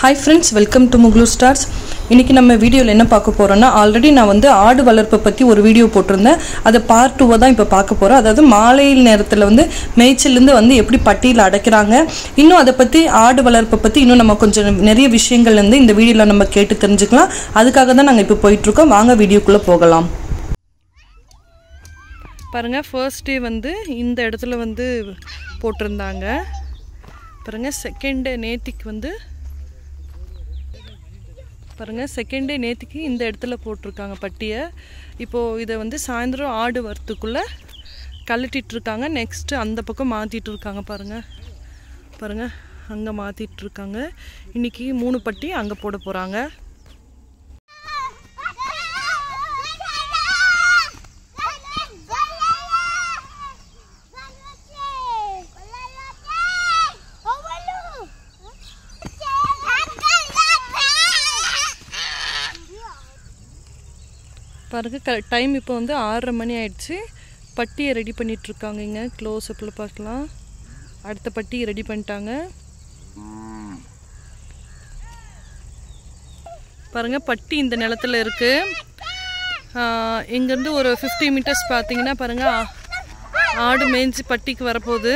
Hi friends welcome to முக்லூ stars இன்றைக்கி நம்ம வீடியோவில் என்ன பார்க்க போகிறோம்னா ஆல்ரெடி நான் வந்து ஆடு வளர்ப்பை பற்றி ஒரு வீடியோ போட்டிருந்தேன் அதை பார்ட் டூவை தான் இப்போ பார்க்க போகிறோம் அதாவது மாலையில் நேரத்தில் வந்து மேய்ச்சல்லேருந்து வந்து எப்படி பட்டியில் அடைக்கிறாங்க இன்னும் அதை பற்றி ஆடு வளர்ப்பை பற்றி இன்னும் நம்ம கொஞ்சம் நிறைய விஷயங்கள் வந்து இந்த வீடியோவில் நம்ம கேட்டு தெரிஞ்சுக்கலாம் அதுக்காக தான் நாங்கள் இப்போ போயிட்டுருக்கோம் வாங்க வீடியோக்குள்ளே போகலாம் பாருங்கள் ஃபர்ஸ்ட் டே வந்து இந்த இடத்துல வந்து போட்டிருந்தாங்க பாருங்கள் செகண்ட் டே நேத்திக்கு வந்து பாருங்கள் செகண்ட் டே நேத்திக்கு இந்த இடத்துல போட்டிருக்காங்க பட்டியை இப்போது இதை வந்து சாயந்தரம் ஆடு வரத்துக்குள்ளே கழட்டிட்டு இருக்காங்க நெக்ஸ்ட்டு அந்த பக்கம் மாற்றிட்டு இருக்காங்க பாருங்கள் பாருங்கள் அங்கே மாற்றிட்டு இருக்காங்க இன்றைக்கி மூணு பட்டி அங்கே போட போகிறாங்க பாருங்க க டைம் இப்போ வந்து ஆறரை மணி ஆயிடுச்சு பட்டியை ரெடி பண்ணிட்டு இருக்காங்க இங்கே க்ளோஸ் அப்பில் பார்க்கலாம் அடுத்த பட்டியை ரெடி பண்ணிட்டாங்க பாருங்க பட்டி இந்த நிலத்துல இருக்கு ஆஹ் இங்கேருந்து ஒரு ஃபிஃப்டி மீட்டர்ஸ் பார்த்தீங்கன்னா பாருங்க ஆ- ஆடு மேய்ஞ்சி பட்டிக்கு வரப்போகுது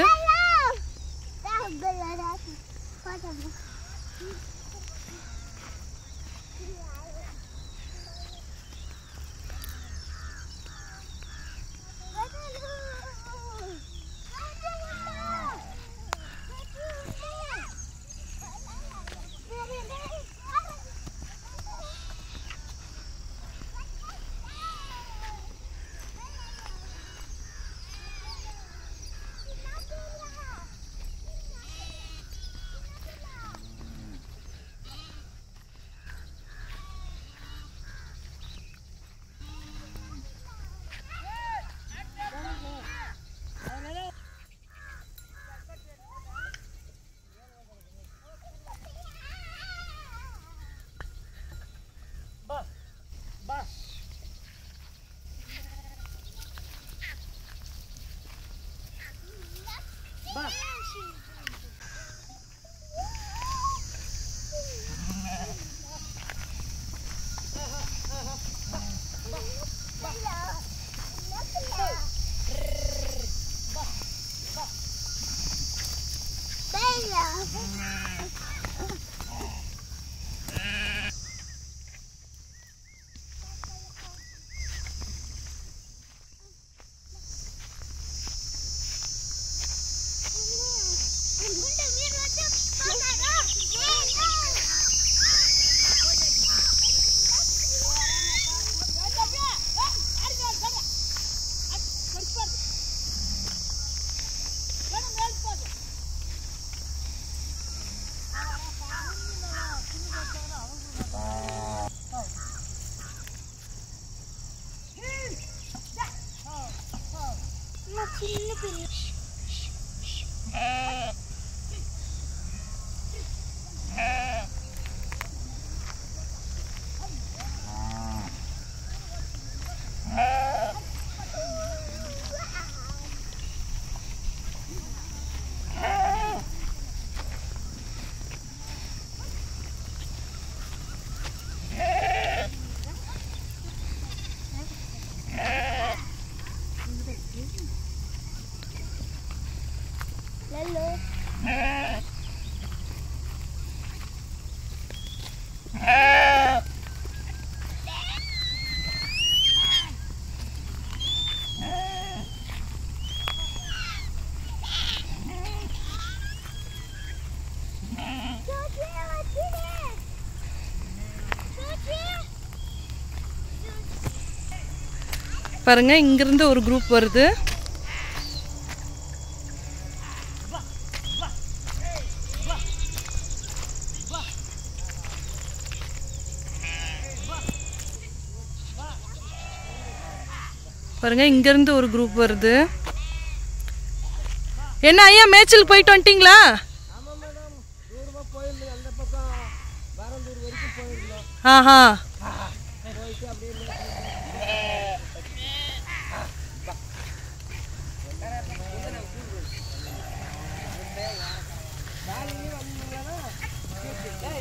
பாருங்க இங்கிருந்து ஒரு குரூப் வருது பாருங்க இங்கிருந்து ஒரு குரூப் வருது என்ன ஐயா மேய்ச்சல் போயிட்டு வந்துட்டீங்களா ஆஹா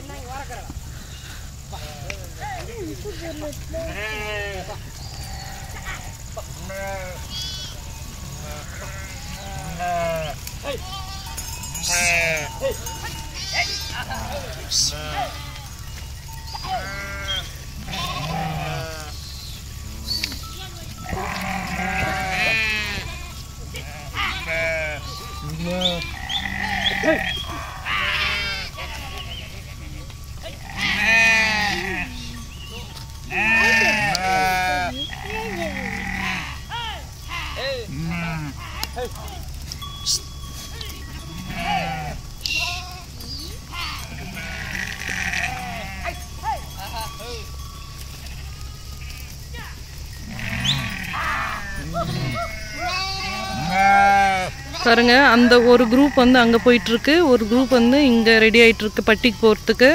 பாருங்க அந்த ஒரு குரூப் வந்து அங்கே போயிட்டு இருக்கு ஒரு குரூப் வந்து இங்கே ரெடி ஆயிட்டு இருக்கு பட்டிக்கு போகிறதுக்கு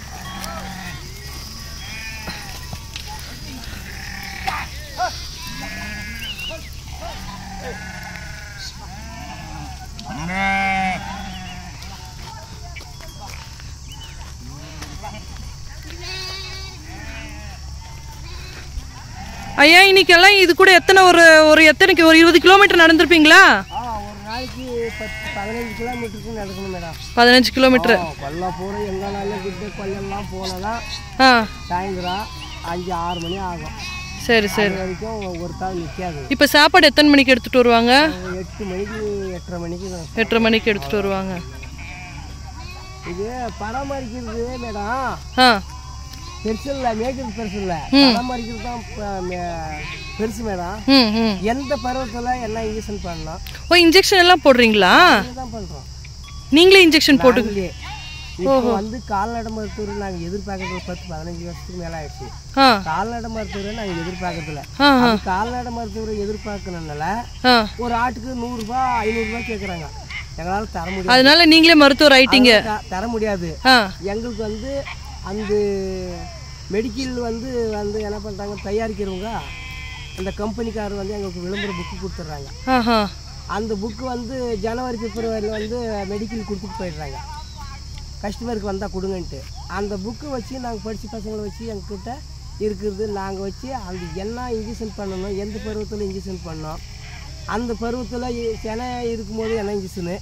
ஐயா இன்னைக்கெல்லாம் இது கூட எத்தனை ஒரு ஒரு எத்தனைக்கு ஒரு இருபது கிலோமீட்டர் நடந்திருப்பீங்களா ஆ ஒரு நாளைக்கு பத்து பதினஞ்சு கிலோமீட்டருக்கு நடக்கணும் மேடம் பதினஞ்சு கிலோமீட்டர் கொல்லம் பூரா எங்கனாலும் கிட்ட கொல்லம்லாம் போனதான் ஆ சாயந்தரம் அஞ்சு ஆறு மணி ஆகும் சரி சரி அது வரைக்கும் ஒரு தாள் நிற்காது இப்போ சாப்பாடு எத்தனை மணிக்கு எடுத்துட்டு வருவாங்க எட்டு மணிக்கு எட்டரை மணிக்கு தான். எட்டரை மணிக்கு எடுத்துட்டு வருவாங்க இது பராமரிக்கிறது மேடம் ஆ பெருசு இல்லை மேய்க்கிறது பெருசு இல்லை பராமரிக்கிறது தான் ப- மே- பெருசு மேடம் ம் ம் எந்த பருவத்தில் என்ன இன்ஜெக்ஷன் பண்ணலாம் ஓ இன்ஜெக்ஷன் எல்லாம் போடுறீங்களா தான் பண்ணுறோம் நீங்களே இன்ஜெக்ஷன் போட்டு நாங்களே இப்போ வந்து கால்நடை மருத்துவர் நாங்கள் எதிர்பார்க்கறது பத்து பதினஞ்சு வருஷத்துக்கு மேலே ஆயிடுச்சு ஆ கால்நடை மருத்துவரை நாங்கள் எதிர்பார்க்கறதில்ல ஆ ஆ அது கால்நடை மருத்துவரை எதிர்பார்க்கறதுனால ஆ ஒரு ஆட்டுக்கு நூறுரூபா ஐநூறுரூபா கேட்குறாங்க எங்களால் தர முடியாது அதனால நீங்களே மருத்துவர் ஆயிட்டீங்க த- தர முடியாது ஆ எங்களுக்கு வந்து அந்த மெடிக்கல் வந்து வந்து என்ன பண்ணுறாங்க தயாரிக்கிறவங்க அந்த கம்பெனிக்காரர் வந்து எங்களுக்கு விளம்பர புக்கு கொடுத்துட்றாங்க ஆஹா அந்த புக்கு வந்து ஜனவரி பிப்ரவரியில் வந்து மெடிக்கல் கொடுத்துட்டு போயிடுறாங்க கஸ்டமருக்கு வந்தால் கொடுங்கன்ட்டு அந்த புக்கு வச்சு நாங்கள் படித்த பசங்களை வச்சு எங்ககிட்ட இருக்கிறது நாங்கள் வச்சு அந்த என்ன இன்ஜெக்ஷன் பண்ணணும் எந்த பருவத்தில் இன்ஜெக்ஷன் பண்ணோம் அந்த பருவத்தில் செனை இருக்கும்போது என்ன இன்ஜெக்ஷனு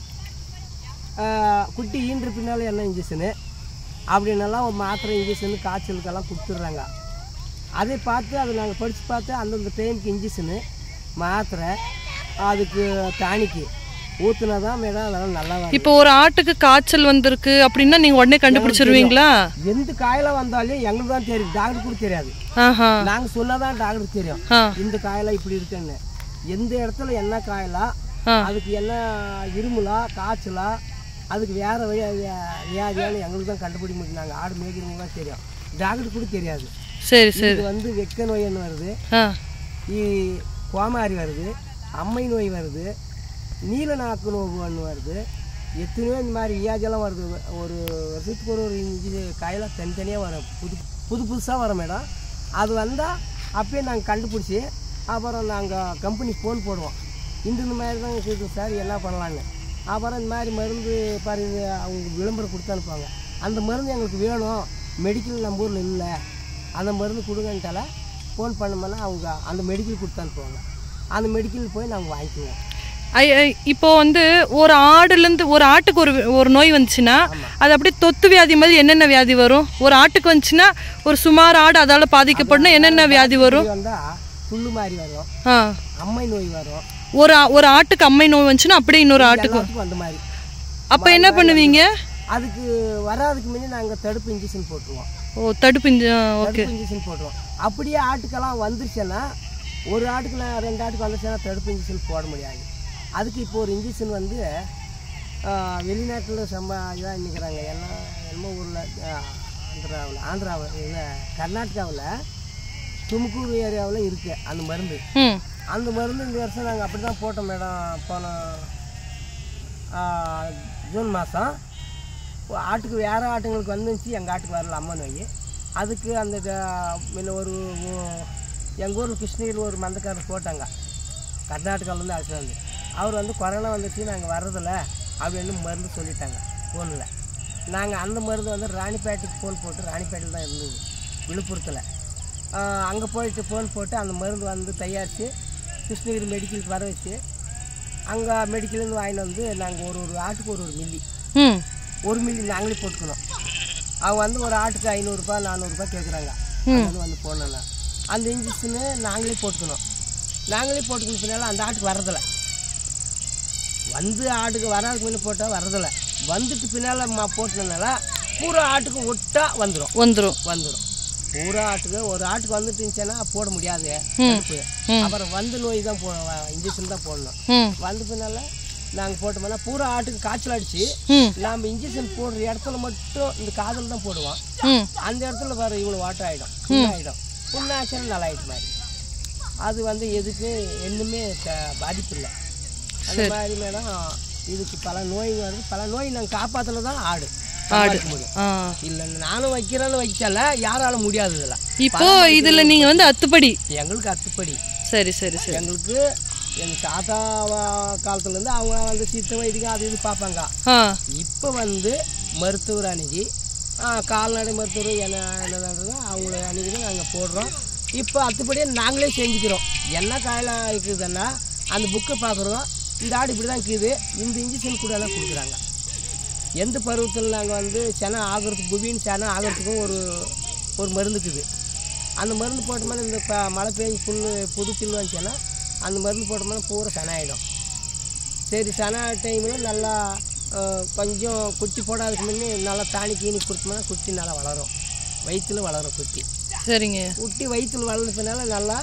குட்டி ஈன்ற பின்னால் என்ன இன்ஜெக்ஷனு அப்படின்னெல்லாம் ஒரு மாத்திரை இன்ஜெக்ஷனு காய்ச்சலுக்கெல்லாம் கொடுத்துட்றாங்க அதை பார்த்து அதை நாங்கள் படித்து பார்த்து அந்தந்த டைமுக்கு இன்ஜெக்ஷனு மாத்திரை அதுக்கு டானிக்கு ஊற்றுனா தான் மேடம் அதெல்லாம் நல்லா வரும் இப்போ ஒரு ஆட்டுக்கு காய்ச்சல் வந்திருக்கு அப்படின்னா நீங்க உடனே கண்டுபிடிச்சிருவீங்களா எந்த காயெல்லாம் வந்தாலும் எங்களுக்கு தான் தெரியும் டாக்டர் கூட தெரியாது ஆஹா நாங்கள் சொன்னால் தான் டாக்டருக்கு தெரியும் ஆ இந்த காயெல்லாம் இப்படி இருக்குன்னு எந்த இடத்துல என்ன காயலா ஆ. அதுக்கு என்ன இருமலா காய்ச்சலா அதுக்கு வேற வழி வியாதியான்னு எங்களுக்கு தான் கண்டுபிடிக்க முடியும் நாங்கள் ஆடு மேய்க்கிறவங்க தான் தெரியும் டாக்டர் கூட தெரியாது சரி சரி இது வந்து வெக்க நோய்ன்னு வருது ஆ இ கோமாரி வருது அம்மை நோய் வருது நீல நாக்கு நோய்னு வருது எத்தனையோ இந்த மாதிரி வியாதியெல்லாம் வருது ஒரு வருஷத்துக்கு ஒரு ஒரு இஞ்சி காயெல்லாம் தனித்தனியாக வரும் புது புது புதுசாக வரும் மேடம் அது வந்தால் அப்பயே நாங்கள் கண்டுபிடிச்சி அப்புறம் நாங்கள் கம்பெனி ஃபோன் போடுவோம் இந்த இந்த மாதிரி தான் இருக்குது சார் என்ன பண்ணலான்னு அப்புறம் இந்த மாதிரி மருந்து பாரு இது அவங்க விளம்பரம் கொடுத்து அனுப்புவாங்க அந்த மருந்து எங்களுக்கு வேணும் மெடிக்கல் நம்ம ஊரில் இல்லை அந்த மருந்து கொடுங்கன்ட்டால ஃபோன் பண்ணோம்னா அவங்க அந்த மெடிக்கல் கொடுத்து அனுப்புவாங்க அந்த மெடிக்கல் போய் நாங்கள் வாங்கிக்குவோம் ஐ ஐ, இப்போ வந்து ஒரு ஆடுலேருந்து ஒரு ஆட்டுக்கு ஒரு ஒரு நோய் வந்துச்சுன்னா அது அப்படியே தொத்து வியாதி மாதிரி என்னென்ன வியாதி வரும் ஒரு ஆட்டுக்கு வந்துச்சுன்னா ஒரு சுமார் ஆடு அதால பாதிக்கப்படணும் என்னென்ன வியாதி வரும் இது வந்தால் புல்லு மாதிரி வரும் ஆ அம்மை நோய் வரும் ஒரு ஆ- ஒரு ஆட்டுக்கு அம்மை நோய் வந்துச்சுன்னா அப்படியே இன்னொரு ஆட்டுக்கு எல்லாத்துக்கும் அந்த மாதிரி அப்போ என்ன பண்ணுவீங்க அதுக்கு வராதுக்கு முன்னே நாங்கள் தடுப்பு இன்ஜெக்ஷன் போட்டுருவோம் ஓ தடுப்பு இஞ்ச- ஓகே தடுப்பு இன்ஜெக்ஷன் போட்டுருவோம் அப்படியே ஆட்டுக்கெல்லாம் வந்துருச்சுன்னா ஒரு ஆட்டுக்கு நான் ரெண்டு ஆட்டுக்கு வந்துருச்சுன்னா தடுப்பு இன்ஜெக்ஷன் போட முடியாது அதுக்கு இப்போ ஒரு இன்ஜெக்ஷன் வந்து வெளிநாட்டில் சம்ப இதாக நிற்கிறாங்க ஏன்னா என்னமோ ஊரில் ஆந்திராவில் ஆந்திராவில் இல்லை கர்நாடகாவில் தும்கூர் ஏரியாவில் இருக்குது அந்த மருந்து ம் அந்த மருந்து இந்த வருஷம் நாங்கள் அப்படி தான் போட்டோம் மேடம் போன ஆ, ஜூன் மாதம் ஆட்டுக்கு வேறு ஆட்டுங்களுக்கு வந்துச்சு எங்கள் ஆட்டுக்கு வரல அம்மா நோய் அதுக்கு அந்த ட- முன்ன ஒரு எங்கள் ஊர் கிருஷ்ணகிரியில் ஒரு மந்தக்காரர் போட்டாங்க கர்நாடகாவிலேருந்து அழைச்சிட்டு வந்து அவர் வந்து கொரோனா வந்துச்சு நாங்கள் வர்றதில்ல அப்படின்னு மருந்து சொல்லிட்டாங்க ஃபோனில் நாங்கள் அந்த மருந்து வந்து ராணிப்பேட்டைக்கு ஃபோன் போட்டு ராணிப்பேட்டையில் தான் இருந்தது விழுப்புரத்தில் அங்கே போயிட்டு ஃபோன் போட்டு அந்த மருந்து வந்து தயாரித்து கிருஷ்ணகிரி மெடிக்கலுக்கு வர வச்சு அங்கே மெடிக்கல்லேருந்து வாங்கிட்டு வந்து நாங்கள் ஒரு ஒரு ஆட்டுக்கு ஒரு ஒரு மில்லி ம் ஒரு மில்லி நாங்களே போட்டுக்கணும் அவங்க வந்து ஒரு ஆட்டுக்கு ஐநூறுரூபா நானூறுரூபா கேட்குறாங்க அது வந்து போடணும்னா அந்த இன்ஜெக்ஷனு நாங்களே போட்டுக்கணும் நாங்களே போட்டுக்கணும் பின்னால் அந்த ஆட்டுக்கு வரதில்ல வந்து ஆட்டுக்கு வராதுக்கு முன்னே போட்டால் வரதில்ல வந்துட்டு பின்னால் மா போட்டனால பூரா ஆட்டுக்கு ஒட்டா வந்துடும் வந்துடும் வந்துடும் பூரா ஆட்டுக்கு ஒரு ஆட்டுக்கு வந்துட்டு இருந்துச்சுன்னா போட முடியாது தடுப்பு. அப்புறம் வந்து நோய் தான் போ இன்ஜெக்ஷன் தான் போடணும் ம் வந்து பின்னால் நாங்கள் போட்டோம்னா பூரா ஆட்டுக்கு காய்ச்சல் அடிச்சு ம் நாம் இன்ஜெக்ஷன் போடுற இடத்துல மட்டும் இந்த காதில் தான் போடுவோம் ம் அந்த இடத்துல வர இவ்வளோ வாட்டம் ஆகிடும் புண்ணாயிடும் புண்ணாச்சுன்னா நல்லா ஆயிட்டு மாதிரி அது வந்து எதுக்கு இன்னுமே க- பாதிப்பு இல்லை அந்த மாதிரி மேடம் இதுக்கு பல நோய் வருது பல நோய் நாங்கள் காப்பாற்றின தான் ஆடு சமாளிக்க முடியும் ஆ இல்லை நானும் வைக்கிறேன்னு வைக்கல யாராலும் முடியாது இதில் இப்போ இதுல நீங்க வந்து அத்துப்படி எங்களுக்கு அத்துப்படி சரி சரி சரி எங்களுக்கு எங்கள் தாத்தா வா- காலத்துலேருந்து அவங்க வந்து சித்த வைத்தியம் அது இது பார்ப்பாங்க ஆ இப்போ வந்து மருத்துவர் அணுகி ஆ, கால்நடை மருத்துவர் என்ன என்னதுன்றதோ அவங்கள அணுகி தான் நாங்கள் போடுறோம் இப்போ அத்துப்படியே நாங்களே செஞ்சுக்கிறோம் என்ன காயில் இருக்குதுன்னா அந்த புக்கை பார்க்குறோம் இந்த ஆடு இப்படி தான் இருக்குது இந்த இன்ஜெக்ஷன் கூட எல்லாம் கொடுக்குறாங்க எந்த பருவத்தில் நாங்கள் வந்து செனை ஆகிறதுக்கு புவின்னு செனை ஆகிறதுக்கும் ஒரு ஒரு மருந்து இருக்குது அந்த மருந்து போட்டோம்னா இந்த ப மழை பெஞ்சு புல் புது புல் வந்துச்சுன்னா அந்த மருந்து போட்டோம்னா பூரா செனை ஆகிடும் சரி சனா டைமில் நல்லா அஹ், கொஞ்சம் குட்டி போடாதுக்கு முன்னே நல்லா தானி கீனி கொடுத்தோம்னா குட்டி நல்லா வளரும் வயிற்றுல வளரும் குட்டி சரிங்க குட்டி வயிற்றுல வளர்ந்த பின்னால் நல்லா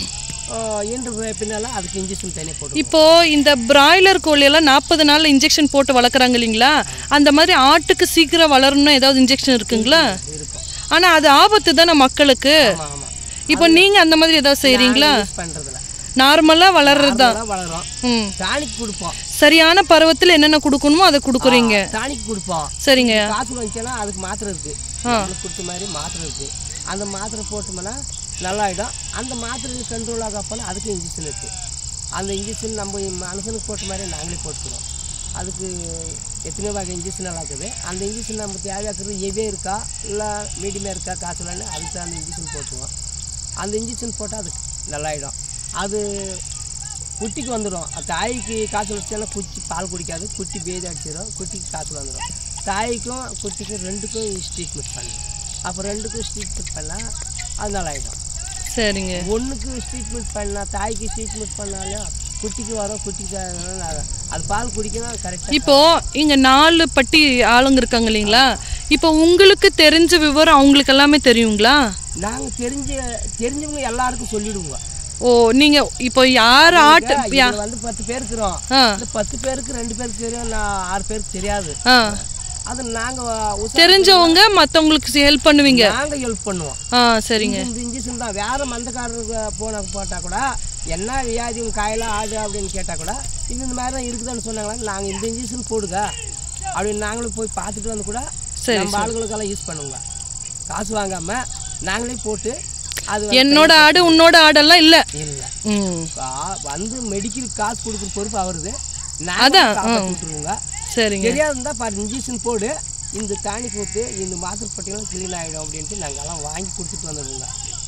அஹ், ஈன்று பின்னால் அதுக்கு இன்ஜெக்ஷன் தனியாக போட்டு இப்போ இந்த பிராய்லர் கோழியெல்லாம் நாற்பது நாள்ல இன்ஜெக்ஷன் போட்டு வளர்க்குறாங்க இல்லைங்களா அந்த மாதிரி ஆட்டுக்கு சீக்கிரம் வளரணும்னா ஏதாவது இன்ஜெக்ஷன் இருக்குங்களா இருக்கும் ஆனா அது ஆபத்து தானே மக்களுக்கு ஆமாம் ஆமாம் இப்போ நீங்க அந்த மாதிரி ஏதாவது செய்றீங்களா யூஸ் பண்ணுறதில்ல நார்மலா வளர்றது தான் வளரும் ம் டானிக் கொடுப்போம் சரியான பருவத்தில் என்னென்ன கொடுக்கணுமோ அதை கொடுக்குறீங்க டானிக் கொடுப்போம் சரிங்க காசு வந்துச்சுன்னா அதுக்கு மாத்திரை இருக்குது நம்மளுக்கு கொடுத்த மாதிரி மாத்திரை இருக்குது அந்த மாத்திரை போட்டோம்னா நல்லாயிடும் அந்த மாத்திரை கண்ட்ரோல் ஆகப்போனா அதுக்கு இன்ஜெக்ஷன் இருக்குது அந்த இன்ஜெக்ஷன் நம்ம மனுஷனுக்கு போட்ட மாதிரி நாங்களே போட்டுக்கிறோம் அதுக்கு எத்தனையோ வகை இன்ஜெக்ஷன் எல்லாம் இருக்குது அந்த இன்ஜெக்ஷன் நம்ம தேவையாக்குறது எவே இருக்கா இல்லை மீடியமாக இருக்கா காய்ச்சலான்னு அதுக்கு அந்த இன்ஜெக்ஷன் போட்டுருவோம் அந்த இன்ஜெக்ஷன் போட்டால் அதுக்கு நல்லாயிடும் அது குட்டிக்கு வந்துடும் தாய்க்கு காய்ச்சல் வச்சுன்னா குச்சி பால் குடிக்காது குட்டி பேதி அடிச்சிடும் குட்டிக்கு காய்ச்சல் வந்துடும் தாய்க்கும் குட்டிக்கும் ரெண்டுக்கும் ட்ரீட்மெண்ட் பண்ணணும் அப்போ ரெண்டுக்கும் ட்ரீட்மெண்ட் பண்ணால் அது நல்லாயிடும் சரிங்க ஒன்றுக்கு ட்ரீட்மெண்ட் பண்ணால் தாய்க்கு ட்ரீட்மெண்ட் பண்ணாலும் குட்டிக்கு வரும் குட்டிக்கு அது- அது பால் குடிக்கணும் கரெக்டாக இப்போ இங்க நாலு பட்டி ஆளுங்க இருக்காங்க இல்லைங்களா இப்போ உங்களுக்கு தெரிஞ்ச விவரம் அவங்களுக்கு எல்லாமே தெரியுங்களா நாங்கள் தெரிஞ்ச தெரிஞ்சவங்க எல்லாருக்கும் சொல்லிடுவோங்க ஓ நீங்க இப்போ யார் ஆட்டு யா- இதுல வந்து பத்து பேர் இருக்கிறோம் ஆ இந்த பத்து பேருக்கு ரெண்டு பேருக்கு தெரியும் நான் ஆறு பேருக்கு தெரியாது ஆ அது நாங்கள் தெரிஞ்சவங்க மத்தவங்களுக்கு ஹெல்ப் பண்ணுவீங்க நாங்கள் ஹெல்ப் பண்ணுவோம் ஆ சரிங்க இந்த இன்ஜெக்ஷன் தான் வேற மந்தக்காரருக்கு போன போட்டால் கூட என்ன வியாதி உங்க காயெல்லாம் ஆடு அப்படின்னு கேட்டால் கூட இது இந்த மாதிரி தான் இருக்குதுன்னு சொன்னாங்களா நாங்கள் இந்த இன்ஜெக்ஷன் போடுங்க அப்படின்னு நாங்களும் போய் பார்த்துட்டு வந்து கூட சரி, நம்ம ஆளுங்களுக்கெல்லாம் யூஸ் பண்ணுவோங்க காசு வாங்காம நாங்களே போட்டு அது என்னோட ஆடு உன்னோட ஆடெல்லாம் இல்ல இல்லை ம் வந்து மெடிக்கல் காசு கொடுக்குற பொறுப்பு அவருது அதான், நாங்கள் காப்பாற்றி விட்டுருவோங்க சரிங்க தெரியாதுந்தா பாரு இன்ஜெக்ஷன் போடு இந்த டானிக் ஊற்று இந்த மாத்திரை பட்டியெல்லாம் க்ளீன் ஆகிடும் அப்படின்ட்டு நாங்கள்லாம் வாங்கி கொடுத்துட்டு வந்துடுவோங்க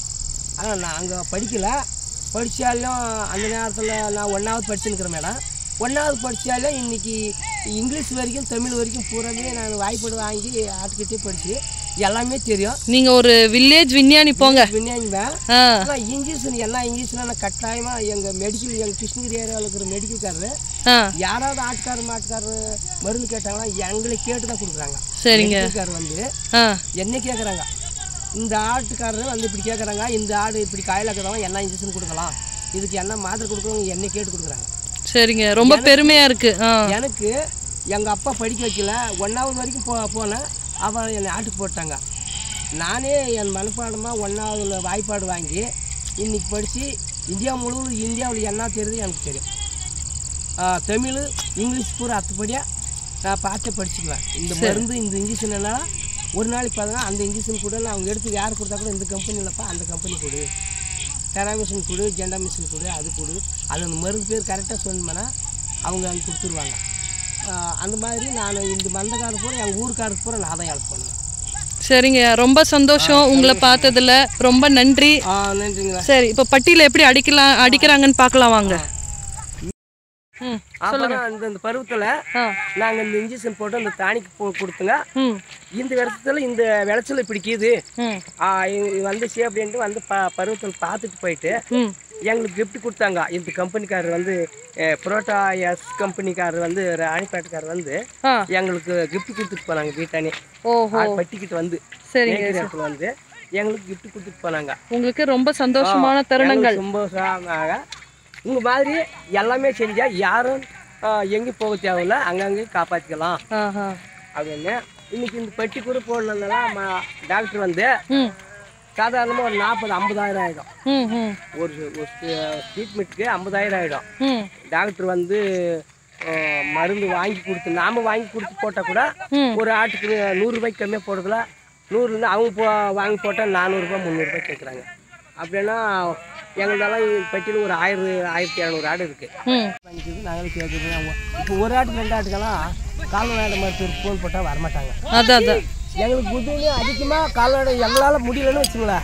ஆனால் நாங்கள் படிக்கல படித்தாலும் அந்த நேரத்தில் நான் ஒன்றாவது படிச்சுருக்கிறேன் மேடம் ஒன்றாவது படித்தாலும் இன்னைக்கு இங்கிலீஷ் வரைக்கும் தமிழ் வரைக்கும் பூராமே நான் வாய்ப்பாடு வாங்கி ஆட்டுக்கிட்டே படித்து எல்லாமே தெரியும் நீங்க ஒரு வில்லேஜ் விஞ்ஞானி போங்க விஞ்ஞானிவேன் ஆ ஆனால் இன்ஜெக்ஷன் எல்லா இன்ஜெக்ஷனும் நான் கட்டாயமாக எங்கள் மெடிக்கல் எங்கள் கிருஷ்ணகிரி ஏரியாவில் இருக்கிற மெடிக்கல்காரரு ஆ யாராவது ஆட்டுக்காரர் மாட்டுக்காரர் மருந்து கேட்டாங்கன்னா எங்களை கேட்டு தான் கொடுக்குறாங்க சரிங்க மெடிக்கல்காரர் வந்து ஆ என்ன கேட்குறாங்க இந்த ஆட்டுக்காரர் வந்து இப்படி கேட்குறாங்க இந்த ஆடு இப்படி காயில் இருக்கிறவங்க என்ன இன்ஜெக்ஷன் கொடுக்கலாம் இதுக்கு என்ன மாத்திரை கொடுக்குறவங்க என்ன கேட்டு கொடுக்குறாங்க சரிங்க ரொம்ப பெருமையா இருக்கு ஆ எனக்கு எங்கள் அப்பா படிக்க வைக்கல ஒன்றாவது வரைக்கும் போ போனேன் அவன் என்னை ஆட்டுக்கு போட்டாங்க நானே என் மனப்பாடமாக ஒன்றாவதுல வாய்ப்பாடு வாங்கி இன்னைக்கு படித்து இந்தியா முழுவதும் இந்தியாவில் என்ன தெரியுது எனக்கு தெரியும் ஆ, தமிழ் இங்கிலீஷ் பூரா அத்துப்படியாக நான் பார்த்து படிச்சுக்குவேன் இந்த மருந்து இந்த இன்ஜெக்ஷன் என்ன ஒரு நாளைக்கு பார்த்தா அந்த இன்ஜெக்ஷன் கூட நான் அவங்க எடுத்து யார் கொடுத்தா கூட இந்த கம்பெனி இல்லைப்பா அந்த கம்பெனி கொடு டெராமிஷன் கொடு ஜெண்டா மிஷின் கொடு அது கொடு அது அந்த மருந்து பேர் கரெக்டாக சொன்னோம்னா அவங்க அங்கே கொடுத்துருவாங்க ஆஹ், அந்த மாதிரி நான் இந்த மந்தக்காரர் பூரா எங்கள் ஊருக்காரர் பூரா நான் தான் ஹெல்ப் பண்ணுவேன் சரிங்க ரொம்ப சந்தோஷம் உங்களை பார்த்ததுல ரொம்ப நன்றி ஆ நன்றிங்களா சரி இப்போ பட்டியில எப்படி அடிக்கலாம் அடிக்கிறாங்கன்னு பார்க்கலாம் வாங்க ம் அப்புறம் அந்த இந்த பருவத்தில் ஆ நாங்கள் இந்த இன்ஜெக்ஷன் போட்டு அந்த டானிக் போ கொடுத்துங்க ம் இந்த வருஷத்தில் இந்த விளைச்சல் இப்படி கீது ம் ஆ, இது இது வந்துச்சு அப்படின்ட்டு வந்து ப பருவத்தில் பார்த்துட்டு போயிட்டு ம் எங்களுக்கு gift கொடுத்தாங்க இந்த கம்பெனிக்காரர் வந்து அஹ், புரோட்டா எஸ் கம்பெனிக்காரர் வந்து ராணிப்பேட்டைக்காரர் வந்து ஆ எங்களுக்கு gift கொடுத்துட்டு போனாங்க வீட்டானே ஓஹோ பட்டிக்கிட்டு வந்து சரிங்க நேரத்தில் வந்து எங்களுக்கு gift கொடுத்துட்டு போனாங்க உங்களுக்கு ரொம்ப சந்தோஷமான தருணங்கள் எங்களுக்கு ரொம்ப உற்சாகமாக உங்க மாதிரி எல்லாமே செஞ்சா யாரும் ஆஹ், எங்கேயும் போக தேவையில்ல அங்கங்கே காப்பாற்றிக்கலாம் ஆஹா அப்படின்னு இன்னைக்கு இந்த பெட்டி கூட போடணுன்னா டாக்டர் வந்து ம் சாதாரணமாக ஒரு நாற்பது ஐம்பதாயிரம் ஆகிடும் ம் ம் ஒரு ஒரு ட்ரீட்மெண்ட்டுக்கு ஐம்பதாயிரம் ஆகிடும் ம் டாக்டர் வந்து ஆஹ், மருந்து வாங்கி கொடுத்து நாம வாங்கி கொடுத்து போட்டால் கூட ம். ஒரு ஆட்டுக்கு நூறுரூபாய்க்கு கம்மியாக போடுறதுல நூறுலேருந்து அவங்க போ வாங்கி போட்டால் நானூறுரூபா முந்நூறுரூபா கேட்குறாங்க அப்படின்னா எங்களதெல்லாம் பெட்டியில் ஒரு ஆயிரம் ஆயிரத்தி இரநூறு ஆடு இருக்குது ம் வாங்கிக்கிறது நாங்களும் கேட்குறது இப்போ ஒரு ஆட்டுக்கு ரெண்டு ஆட்டுக்கெல்லாம் கால்நடை மருத்துவர் ஃபோன் போட்டால் வரமாட்டாங்க அதான் அதான் எங்களுக்கு புதுன்னு அதிகமாக கால்நடை எங்களால் முடியலன்னு வச்சுங்களேன்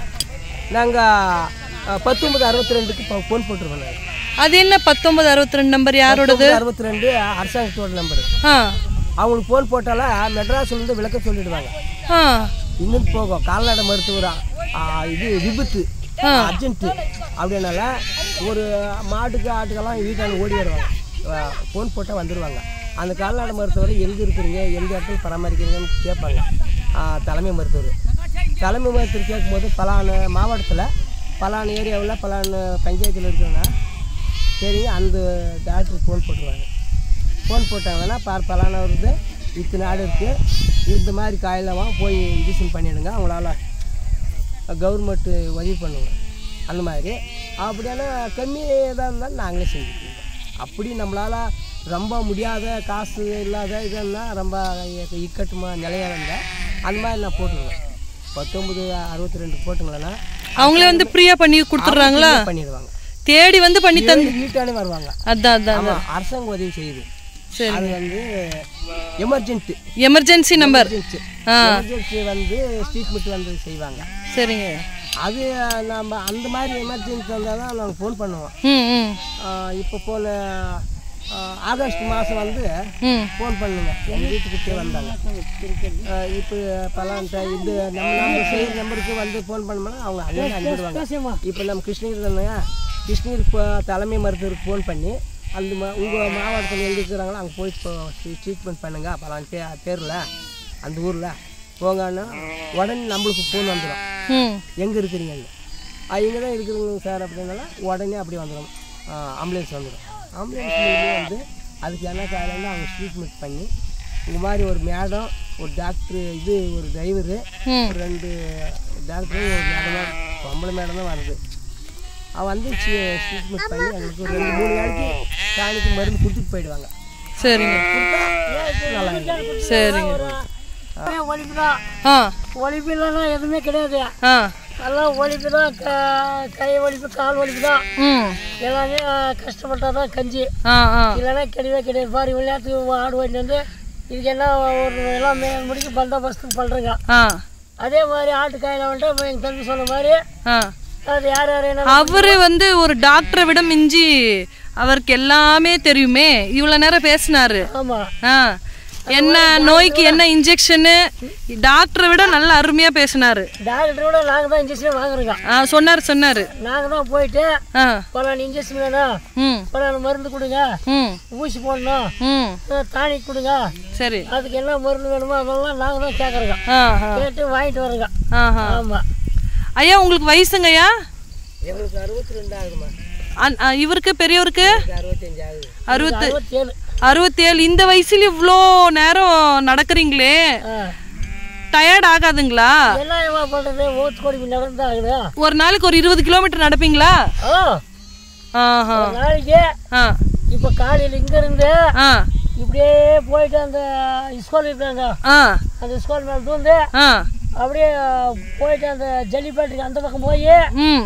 நாங்கள் பத்தொம்பது அறுபத்தி ரெண்டுக்கு இப்போ ஃபோன் போட்டுருவோம் நாங்கள் அது என்ன பத்தொன்பது அறுபத்தி ரெண்டு நம்பர் யாரோடது அறுபத்தி ரெண்டு அரசாங்கத்தோட நம்பரு ஆ அவங்களுக்கு ஃபோன் போட்டால மெட்ராஸ்லேருந்து விளக்க சொல்லிடுவாங்க ஆ இன்னும் போகும் கால்நடை மருத்துவரா ஆ, இது விபத்து அர்ஜென்ட்டு அப்படின்னால ஒரு மாட்டுக்கு ஆட்டுக்கெல்லாம் வீட்டான ஓடி வருவாங்க ஃபோன் போட்டால் வந்துடுவாங்க அந்த கால்நடை மருத்துவர் எங்கே இருக்கிறீங்க எந்த இடத்துல பராமரிக்கிறீங்கன்னு கேட்பாங்க ஆ, தலைமை மருத்துவர் தலைமை மருத்துவர் கேட்கும்போது பலான மாவட்டத்தில் பலான ஏரியாவில் பலான பஞ்சாயத்தில் இருக்கிறவங்க சரிங்க அந்த டாக்டருக்கு ஃபோன் போட்டுருவாங்க ஃபோன் போட்டாங்கன்னா பார் பலான வருது இத்தனை ஆடு இருக்குது இந்த மாதிரி காயிலவா போய் இன்ஜெக்ஷன் பண்ணிடுங்க அவங்களால கவர்மெண்ட்டு உதவி பண்ணுங்க அந்த மாதிரி அப்படியான கம்மி எதாக இருந்தாலும் நாங்களே செஞ்சுக்குவோம் அப்படி நம்மளால் ரொம்ப முடியாத காசு இல்லாத இதெல்லாம் ரொம்ப இக்கட்டுமா நிலையா இருந்தால் அந்த மாதிரி நான் போட்டுருவேன் பத்தொம்பது அறுபத்தி ரெண்டு போட்டுங்களேன்னா அவங்களே வந்து ஃப்ரீயா பண்ணி கொடுத்துட்றாங்களா பண்ணிடுவாங்க தேடி வந்து பண்ணி தந்து வீட்டாலே வருவாங்க அதான் அதான் ஆமாம் அரசாங்கம் உதவி செய்யுது சரி அது வந்து எமர்ஜென்சி எமர்ஜென்சி நம்பர் எமர்ஜென்சி ஆ எமர்ஜென்சி வந்து ட்ரீட்மெண்ட் வந்து செய்வாங்க சரிங்க அது நம்ம அந்த மாதிரி எமர்ஜென்சி வந்தால் தான் நாங்கள் ஃபோன் பண்ணுவோம் ம் ம் ஆஹ் இப்போ போன ஆஹ் ஆகஸ்ட் மாதம் வந்து ம் ஃபோன் பண்ணுங்க எங்கள் வீட்டுக்கிட்டே வந்தாங்க ஆஹ் இப்போ பலான்ட்ட இந்த நம்ம நம்ம செய்கிற நம்பருக்கு வந்து ஃபோன் பண்ணோம்னா அவங்க அங்கே அனுப்பிடுவாங்க இப்போ நம்ம கிருஷ்ணகிரி தானே கிருஷ்ணகிரி இப்போ தலைமை மருத்துவருக்கு ஃபோன் பண்ணி அந்த மா உங்கள் மாவட்டத்தில் எங்கே இருக்கிறாங்களோ அங்கே போய் இப்போ ட்ரீட்மெண்ட் பண்ணுங்க பலான் பே பேரில் அந்த ஊரில் போங்கன்னா உடனே நம்மளுக்கு ஃபோன் வந்துடும் ம் எங்கே இருக்கிறீங்க இங்கே தான் இருக்கிறீங்க சார் அப்படின்னால உடனே அப்படி வந்துடும் ஆம்புலன்ஸ் வந்துடும் ஆம்புலன்ஸ் மூலியமாக வந்து அதுக்கு என்ன காரணம்னா அவங்க ட்ரீட்மெண்ட் பண்ணி இந்த மாதிரி ஒரு மேடம் ஒரு டாக்டர் இது ஒரு டிரைவரு ம் ஒரு ரெண்டு டாக்டரும் ஒரு மேடம் தான் பொம்பளை மேடம் தான் வருது அவன் வந்து ட்ரீட்மெண்ட் பண்ணி எங்களுக்கு ஒரு ரெண்டு மூணு நாளைக்கு டானிக்கு மருந்து கொடுத்துட்டு போயிடுவாங்க சரிங்க கொடுத்தா நல்லா இருக்கும் சரிங்க ஒழிப்பு தான் ஆ ஒழிப்பு இல்லைன்னா எதுவுமே கிடையாது ஆ எல்லாம் ஒழிப்பு தான் க- கை ஒழிப்பு கால் ஒழிப்பு தான் ம் எல்லாமே கஷ்டப்பட்டா தான் கஞ்சி ஆ ஆ இல்லைன்னா கிடையவே கிடையாது பாரு விளையாட்டுக்கு ஆடு ஓட்டிட்டு வந்து இதுக்கு என்ன ஒரு எல்லாம் மே முடிக்கு பந்தோபஸ்துக்கு பண்ணுறங்க ஆ அதே மாதிரி ஆட்டு காயில் வந்துட்டு எங்கள் தம்பி சொன்ன மாதிரி ஆ அது யார் யார் என்ன அவரு வந்து ஒரு டாக்டரை விட மிஞ்சி அவருக்கு எல்லாமே தெரியுமே இவ்வளவு நேரம் பேசினாரு ஆமாம் ஆ என்ன நோய்க்கு என்ன இன்ஜெக்ஷனு டாக்டரை விட நல்லா அருமையா பேசினாரு டாக்டரோட நாங்கள் தான் இன்ஜெக்ஷன் வாங்குறோங்க ஆ சொன்னாரு சொன்னாரு நாங்கள் தான் போயிட்டு ஆ பலான இன்ஜெக்ஷன் வேணும் ம் பலான மருந்து கொடுங்க ம் ஊசி போடணும் ம் டானிக் கொடுங்க சரி அதுக்கு என்ன மருந்து வேணுமோ அதெல்லாம் நாங்கள் தான் கேட்குறோங்க ஆ ஆ கேட்டு வாங்கிட்டு வரோங்க ஆஹா ஆமாம் ஐயா உங்களுக்கு வயசுங்கய்யா எங்களுக்கு அறுபத்தி ரெண்டு ஆகுதுமா அன்- அ, இவருக்கு பெரியவருக்கு அறுபத்தஞ்சு ஆகுது அறுபத்து அறுபத்தேழு அறுபத்தேழு இந்த வயசுல இவ்வளோ நேரம் நடக்கிறீங்களே ஆ டயர்ட் ஆகாதுங்களா என்ன ஏமா பண்ணுறது ஓத்து கோடி நடந்து ஆகுது ஒரு நாளைக்கு ஒரு இருபது கிலோமீட்டர் நடப்பீங்களா ஆ ஆஹா ஒரு நாளைக்கு ஆ இப்போ காலையில் இங்கேருந்து ஆ இப்படியே போயிட்டு அந்த ஸ்கூல் இருக்காங்க ஆ அந்த ஸ்கூல் மேலே தூந்து ஆ அப்படியே போயிட்டு அந்த ஜல்லிப்பேட்டுக்கு அந்த பக்கம் போய் ம்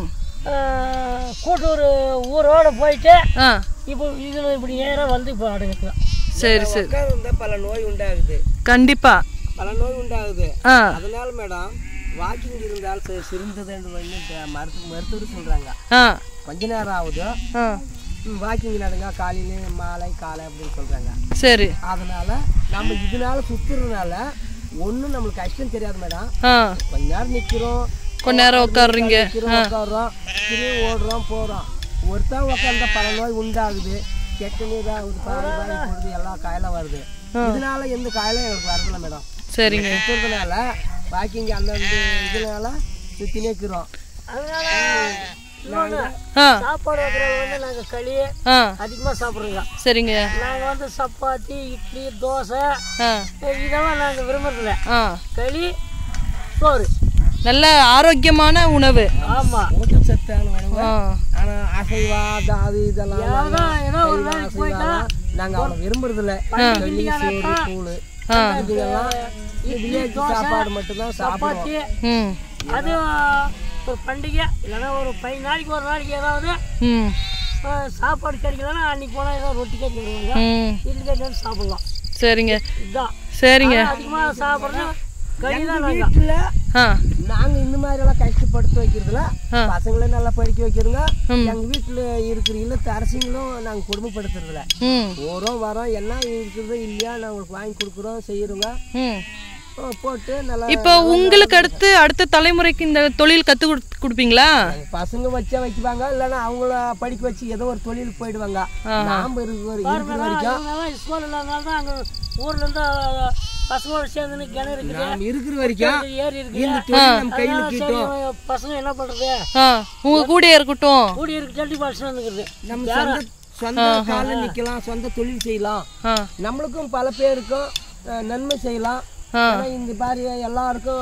கூட்டூர் ஊரோட போயிட்டு ஆ இப்போ இதில் இப்படி நேராக வந்து இப்போ அடங்குது சரி சரி உட்கார்ந்தா பல நோய் உண்டாகுது கண்டிப்பா பல நோய் உண்டாகுது ஆ அதனால மேடம் வாக்கிங் இருந்தால் சி- சிறந்ததுன்னு வந்து இந்த மருத்துவ மருத்துவர் சொல்றாங்க ஆ கொஞ்ச நேரம் ஆகுது ஆ வாக்கிங் நடங்க காலையில மாலை காலை அப்படின்னு சொல்றாங்க சரி அதனால நம்ம இதனால சுத்துறதுனால ஒன்றும் நம்மளுக்கு கஷ்டம் தெரியாது மேடம் ஆ கொஞ்ச நேரம் நிற்கிறோம் கொஞ்ச நேரம் உட்காருறீங்க நிற்கிறோம் உட்காடுறோம் திரும்பி ஓடுறோம் போகிறோம் ஒருத்தன் உட்காந்தா பல நோய் உண்டாகுது கெட்ட நீர் ஆகுது பால் பால் போடுது எல்லா காயெல்லாம் வருது இதனால எந்த காயெல்லாம் எங்களுக்கு வரதில்லை மேடம் சரிங்க சுத்துறதுனால வாக்கிங் அந்தந்த இதனால சுற்றி நிற்கிறோம் அதனால இன்னொன்று ஆ சாப்பாடு வைக்கிறது வந்து நாங்கள் களி ஆ அதிகமாக சாப்பிட்றோங்க சரிங்க நாங்கள் வந்து சப்பாத்தி இட்லி தோசை ஆ இதெல்லாம் நாங்கள் விரும்புறதில்ல ஆ களி சோறு நல்ல ஆரோக்கியமான உணவு ஆமாம் ஊட்டச்சத்தான உணவு ஆ ஆனா அசைவா அது அது இதெல்லாம் ஏதோ ஏதோ ஒரு சைவம், நாளைக்கு போயிட்டா அசைவம் நாங்க அவ்வளவு விரும்புறதில்ல களி சோறு கூழ் ஆ இதெல்லாம் வில்லேஜ் சாப்பாடு மட்டும்தான் சாப்பிடுவோம் சப்பாத்தி ம் அது ஒரு பண்டிகை இல்லைன்னா ஒரு பதினஞ்சு நாளைக்கு ஒரு நாளைக்கு ஏதாவது ம் அஹ், சாப்பாடு கிடைக்கலன்னா அன்னைக்கு போனால் ஏதோ ரொட்டி கட்டி வருவாங்க ம் இட்லி கட்டி வந்து சாப்பிடலாம் சரிங்க இதுதான் சரிங்க அதிகமாக சாப்பிட்றது களி தான் நாங்கள் வீட்டுல ஆ நாங்க இந்த மாதிரி எல்லாம் கஷ்டப்படுத்தி வைக்கிறதுல ஆ. பசங்களை நல்லா படிக்க வைக்கிறதுங்க ம். எங்க வீட்டுல இருக்கிற இல்லத்து அரசிங்களும் நாங்க கொடுமைப்படுத்துறதுல ம் போறோம் வரோம் என்ன இருக்கிறதோ இல்லையா நான் உங்களுக்கு வாங்கி கொடுக்குறோம் செய்யறோங்க ம் போட்டு நல்லா இப்போ உங்களுக்கு அடுத்து அடுத்த தலைமுறைக்கு இந்த தொழில் கத்து கொடு- கொடுப்பீங்களா எங்க பசங்க வச்சா வைக்குவாங்க இல்லைன்னா அவங்கள படிக்க வச்சு ஏதோ ஒரு தொழிலுக்கு போயிடுவாங்க நாம இருக்கிற இருக்கிற வரைக்கும் இவங்கெல்லாம் ஸ்கூல் இல்லாதனால தான் அங்கே ஊர்லேருந்து பசங்களோட சேர்ந்து கிணறு இருக்குது நாம இருக்கிற வரைக்கும் ஏரி இருக்குது இந்த தொழில் நம்ம கையில அதனால சரி கிட்டும் இவங்க பசங்க என்ன பண்ணுறது ஆ உங்க கூடயே இருக்கட்டும் கூடி இருக்கு தள்ளி பாய்ச்சி வந்துக்கிறது நம்ம சொந்த சொந்த காலில் நிக்கலாம் சொந்த தொழில் செய்யலாம் ஆ நம்மளுக்கும் பல பேருக்கும் அஹ், நன்மை செய்யலாம் ஏன்னா இந்த மாதிரி எல்லாருக்கும்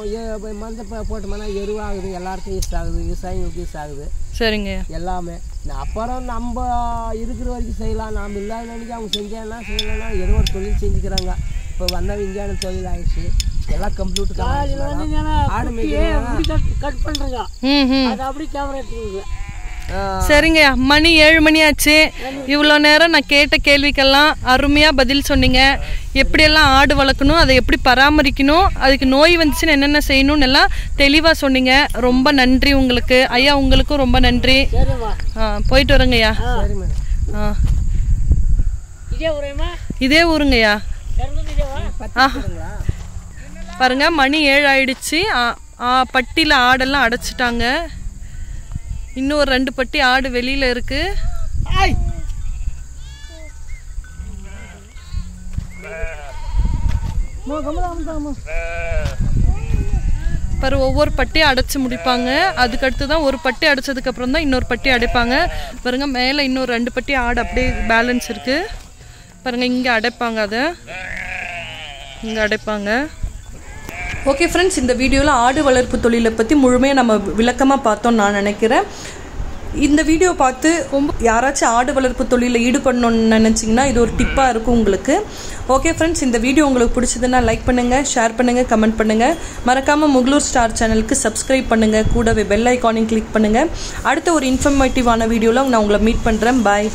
எ- மந்த ப- போட்டோம்னா எருவாகுது எல்லாருக்கும் யூஸ் ஆகுது விவசாயிகளுக்கு யூஸ் ஆகுது சரிங்க எல்லாமே நான் அப்புறம் நம்ம இருக்கிற வரைக்கும் செய்யலாம் நாம் இல்லாத நினைக்க அவங்க செஞ்சாங்கன்னா செய்யலைன்னா ஏதோ ஒரு தொழில் செஞ்சுக்கிறாங்க இப்போ வந்த விஞ்ஞான தொழில் ஆயிடுச்சு எல்லாம் கம்ப்யூட்டர் காலையில் வந்து என்னன்னா ஆடு குட்டியே முடி கட் கட் பண்ணுறங்க ம் ம் அது அப்படியே கேமரா எடுத்துக்குது சரிங்க மணி ஏழு மணி ஆச்சு இவ்வளோ நேரம் நான் கேட்ட கேள்விக்கெல்லாம் அருமையாக பதில் சொன்னீங்க எப்படியெல்லாம் ஆடு வளர்க்கணும் அதை எப்படி பராமரிக்கணும் அதுக்கு நோய் வந்துச்சுன்னா என்னென்ன செய்யணும்னு எல்லாம் தெளிவாக சொன்னீங்க ரொம்ப நன்றி உங்களுக்கு ஐயா உங்களுக்கும் ரொம்ப நன்றி சரிம்மா ஆ போயிட்டு வரேங்க ஐயா சரி மேடம் ஆ இதே உரையம்மா இதே ஊருங்கய்யா இறந்தது இதேவா பத்துங்களா பாருங்க மணி ஏழு ஆயிடுச்சு ஆ, ஆ, பட்டியில் ஆடெல்லாம் அடைச்சிட்டாங்க இன்னும் ஒரு ரெண்டு பட்டி ஆடு வெளியில இருக்கு பாரு ஒவ்வொரு பட்டியும் அடைச்சு முடிப்பாங்க அதுக்கடுத்து தான் ஒரு பட்டி அடைச்சதுக்கு அப்புறம் தான் இன்னொரு பட்டி அடைப்பாங்க பாருங்க மேலே இன்னொரு ரெண்டு பட்டி ஆடு அப்படியே பேலன்ஸ் இருக்கு பாருங்க இங்கே அடைப்பாங்க அதை இங்கே அடைப்பாங்க ஓகே ஃப்ரெண்ட்ஸ் இந்த வீடியோவில் ஆடு வளர்ப்பு தொழிலை பற்றி முழுமையாக நம்ம விளக்கமாக பார்த்தோம்னு நான் நினைக்கிறேன் இந்த வீடியோ பார்த்து ரொம்ப யாராச்சும் ஆடு வளர்ப்பு தொழிலில் ஈடுபடணும்னு நினச்சிங்கன்னா இது ஒரு டிப்பாக இருக்கும் உங்களுக்கு ஓகே ஃப்ரெண்ட்ஸ் இந்த வீடியோ உங்களுக்கு பிடிச்சதுன்னா லைக் பண்ணுங்கள் ஷேர் பண்ணுங்கள் கமெண்ட் பண்ணுங்கள் மறக்காமல் முகலூர் ஸ்டார் சேனலுக்கு சப்ஸ்கிரைப் பண்ணுங்கள் கூடவே பெல் ஐக்கானையும் கிளிக் பண்ணுங்கள் அடுத்த ஒரு இன்ஃபர்மேட்டிவான வீடியோவில் நான் உங்களை மீட் பண்ணுறேன் பாய்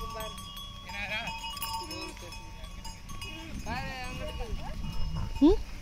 ம்